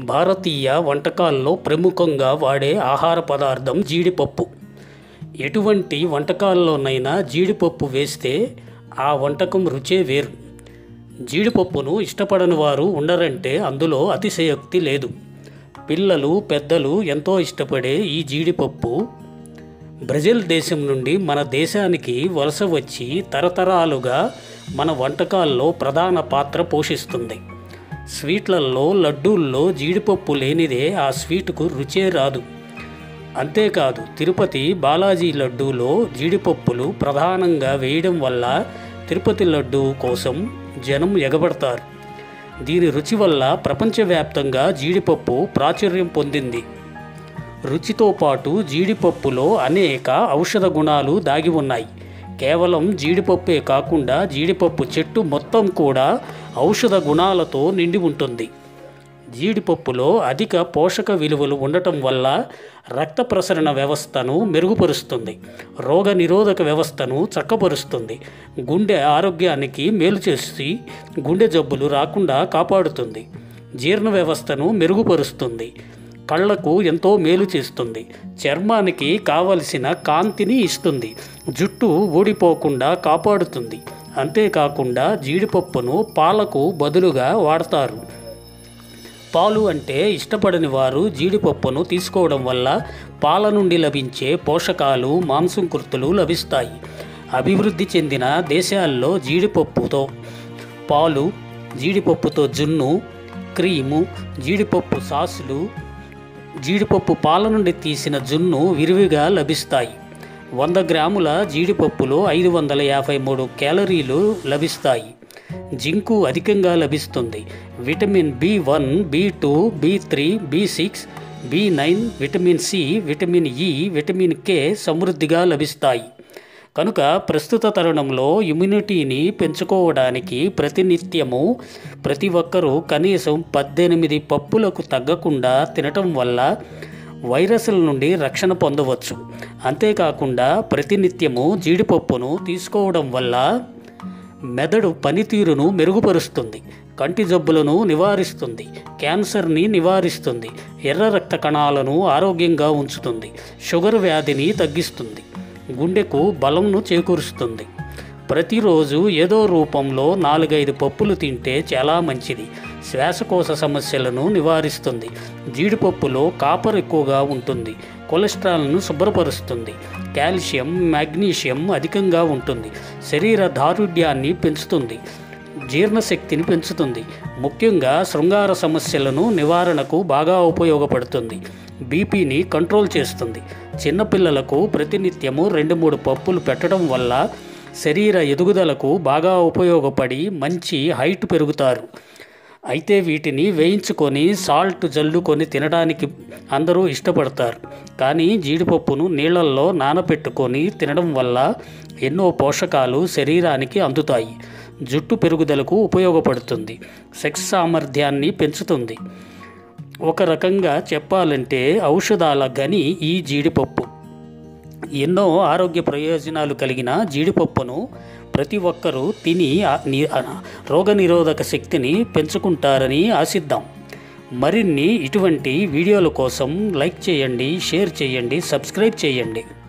భారతీయ వంటకాల్లో ప్రముఖంగా వాడే ఆహార పదార్థం జీడిపప్పు ఎటువంటి వంటకాల్లోనైనా జీడిపప్పు వేస్తే ఆ వంటకం రుచే వేరు జీడిపప్పును ఇష్టపడని వారు ఉండరంటే అందులో అతిశయోక్తి లేదు పిల్లలు పెద్దలు ఎంతో ఇష్టపడే ఈ జీడిపప్పు బ్రెజిల్ దేశం నుండి మన దేశానికి వలస వచ్చి తరతరాలుగా మన వంటకాల్లో ప్రధాన పాత్ర పోషిస్తుంది స్వీట్లలో లడ్డూల్లో జీడిపప్పు లేనిదే ఆ స్వీటుకు రుచే రాదు అంతేకాదు తిరుపతి బాలాజీ లడ్డూలో జీడిపప్పులు ప్రధానంగా వేయడం వల్ల తిరుపతి లడ్డూ కోసం జనం ఎగబడతారు దీని రుచి వల్ల ప్రపంచవ్యాప్తంగా జీడిపప్పు ప్రాచుర్యం పొందింది రుచితో పాటు జీడిపప్పులో అనేక ఔషధ గుణాలు దాగి ఉన్నాయి కేవలం జీడిపప్పే కాకుండా జీడిపప్పు చెట్టు మొత్తం కూడా ఔషధ గుణాలతో నిండి ఉంటుంది జీడిపప్పులో అధిక పోషక విలువలు ఉండటం వల్ల రక్త ప్రసరణ వ్యవస్థను మెరుగుపరుస్తుంది రోగ నిరోధక వ్యవస్థను చక్కపరుస్తుంది గుండె ఆరోగ్యానికి మేలు చేసి గుండె జబ్బులు రాకుండా కాపాడుతుంది జీర్ణ వ్యవస్థను మెరుగుపరుస్తుంది కళ్ళకు ఎంతో మేలు చేస్తుంది చర్మానికి కావలసిన కాంతిని ఇస్తుంది జుట్టు ఊడిపోకుండా కాపాడుతుంది అంతేకాకుండా జీడిపప్పును పాలకు బదులుగా వాడతారు పాలు అంటే ఇష్టపడని వారు జీడిపప్పును తీసుకోవడం వల్ల పాల నుండి లభించే పోషకాలు మాంసకృతులు లభిస్తాయి అభివృద్ధి చెందిన దేశాల్లో జీడిపప్పుతో పాలు జీడిపప్పుతో జున్ను క్రీము జీడిపప్పు సాసులు జీడిపప్పు పాల నుండి తీసిన జున్ను విరివిగా లభిస్తాయి వంద గ్రాముల జీడిపప్పులో ఐదు వందల యాభై మూడు క్యాలరీలు లభిస్తాయి జింకు అధికంగా లభిస్తుంది vitamin B one B two B three B six B nine vitamin C vitamin E vitamin K సమృద్ధిగా లభిస్తాయి కనుక ప్రస్తుత తరుణంలో ఇమ్యూనిటీని పెంచుకోవడానికి ప్రతినిత్యము ప్రతి ఒక్కరూ కనీసం పద్దెనిమిది పప్పులకు తగ్గకుండా తినటం వల్ల వైరస్ల నుండి రక్షణ పొందవచ్చు అంతేకాకుండా ప్రతినిత్యము జీడిపప్పును తీసుకోవడం వల్ల మెదడు పనితీరును మెరుగుపరుస్తుంది కంటి జబ్బులను నివారిస్తుంది క్యాన్సర్ని నివారిస్తుంది ఎర్ర రక్త కణాలను ఆరోగ్యంగా ఉంచుతుంది షుగర్ వ్యాధిని తగ్గిస్తుంది గుండెకు బలంను చేకూరుస్తుంది ప్రతిరోజు ఏదో రూపంలో నాలుగైదు పప్పులు తింటే చాలా మంచిది శ్వాసకోశ సమస్యలను నివారిస్తుంది జీడిపప్పులో కాపర్ ఎక్కువగా ఉంటుంది కొలెస్ట్రాల్ను శుభ్రపరుస్తుంది కాల్షియం మాగ్నీషియం అధికంగా ఉంటుంది శరీర దారుఢ్యాన్ని పెంచుతుంది జీర్ణశక్తిని పెంచుతుంది ముఖ్యంగా శృంగార సమస్యలను నివారణకు బాగా ఉపయోగపడుతుంది బీపీని కంట్రోల్ చేస్తుంది చిన్నపిల్లలకు ప్రతినిత్యము రెండు మూడు పప్పులు పెట్టడం వల్ల శరీర ఎదుగుదలకు బాగా ఉపయోగపడి మంచి హైట్ పెరుగుతారు అయితే వీటిని వేయించుకొని సాల్ట్ జల్లుకొని తినడానికి అందరూ ఇష్టపడతారు కానీ జీడిపప్పును నీళ్ళల్లో నానబెట్టుకొని తినడం వల్ల ఎన్నో పోషకాలు శరీరానికి అందుతాయి జుట్టు పెరుగుదలకు ఉపయోగపడుతుంది సెక్స్ సామర్థ్యాన్ని పెంచుతుంది ఒక రకంగా చెప్పాలంటే ఔషధాల గని ఈ జీడిపప్పు ఎన్నో ఆరోగ్య ప్రయోజనాలు కలిగిన జీడిపప్పును ప్రతి ఒక్కరూ తిని ఆ ని- ఆ రోగనిరోధక శక్తిని పెంచుకుంటారని ఆశిద్దాం మరిన్ని ఇటువంటి వీడియోల కోసం లైక్ చేయండి షేర్ చేయండి సబ్స్క్రైబ్ చేయండి